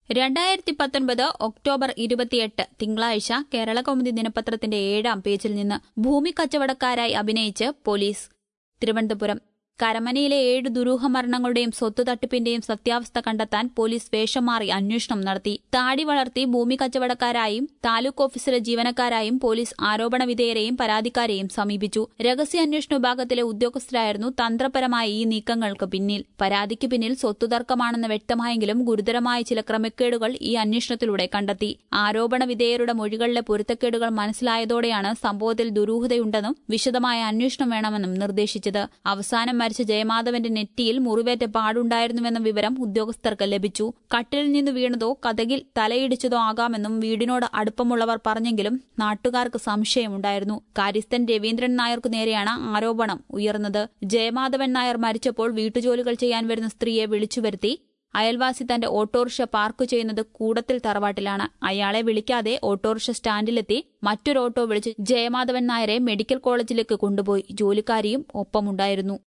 രണ്ടായിരത്തി പത്തൊൻപത് ഒക്ടോബർ ഇരുപത്തിയെട്ട് തിങ്കളാഴ്ച കേരള കൗമുദി ദിനപത്രത്തിന്റെ ഏഴാം പേജിൽ നിന്ന് ഭൂമി കച്ചവടക്കാരായി അഭിനയിച്ച് പോലീസ് തിരുവനന്തപുരം കരമനയിലെ ഏഴ് ദുരൂഹ മരണങ്ങളുടെയും സ്വത്ത് തട്ടിപ്പിന്റെയും സത്യാവസ്ഥ കണ്ടെത്താൻ പോലീസ് വേഷം മാറി അന്വേഷണം നടത്തി താടി വളർത്തി ഭൂമി കച്ചവടക്കാരായും താലൂക്ക് ഓഫീസിലെ ജീവനക്കാരായും പോലീസ് ആരോപണ വിധേയരെയും പരാതിക്കാരെയും സമീപിച്ചു രഹസ്യാന്വേഷണ വിഭാഗത്തിലെ ഉദ്യോഗസ്ഥരായിരുന്നു തന്ത്രപരമായ ഈ നീക്കങ്ങൾക്ക് പിന്നിൽ പരാതിക്ക് പിന്നിൽ സ്വത്തുതർക്കമാണെന്ന് വ്യക്തമായെങ്കിലും ഗുരുതരമായ ചില ക്രമക്കേടുകൾ ഈ അന്വേഷണത്തിലൂടെ കണ്ടെത്തി ആരോപണ വിധേയരുടെ മൊഴികളിലെ പൊരുത്തക്കേടുകൾ മനസ്സിലായതോടെയാണ് സംഭവത്തിൽ ദുരൂഹതയുണ്ടെന്നും വിശദമായ അന്വേഷണം വേണമെന്നും നിർദ്ദേശിച്ചത് അവസാനം മരിച്ച ജയമാധവന്റെ നെറ്റിയിൽ മുറിവേറ്റ പാടുണ്ടായിരുന്നുവെന്ന വിവരം ഉദ്യോഗസ്ഥർക്ക് ലഭിച്ചു കട്ടിലിൽ നിന്ന് വീണതോ കഥകിൽ തലയിടിച്ചതോ ആകാമെന്നും വീടിനോട് അടുപ്പമുള്ളവർ പറഞ്ഞെങ്കിലും നാട്ടുകാർക്ക് സംശയമുണ്ടായിരുന്നു കാര്യസ്ഥൻ രവീന്ദ്രൻ നായർക്കു നേരെയാണ് ആരോപണം ഉയർന്നത് ജയമാധവൻ നായർ മരിച്ചപ്പോൾ വീട്ടുജോലികൾ ചെയ്യാൻ വരുന്ന സ്ത്രീയെ വിളിച്ചുവരുത്തി അയൽവാസി തന്റെ ഓട്ടോറിക്ഷ പാർക്ക് ചെയ്യുന്നത് കൂടത്തിൽ തറവാട്ടിലാണ് അയാളെ വിളിക്കാതെ ഓട്ടോറിക്ഷ സ്റ്റാൻഡിലെത്തി മറ്റൊരു ഓട്ടോ വിളിച്ച് ജയമാധവൻ നായരെ മെഡിക്കൽ കോളേജിലേക്ക് കൊണ്ടുപോയി ജോലിക്കാരിയും ഒപ്പമുണ്ടായിരുന്നു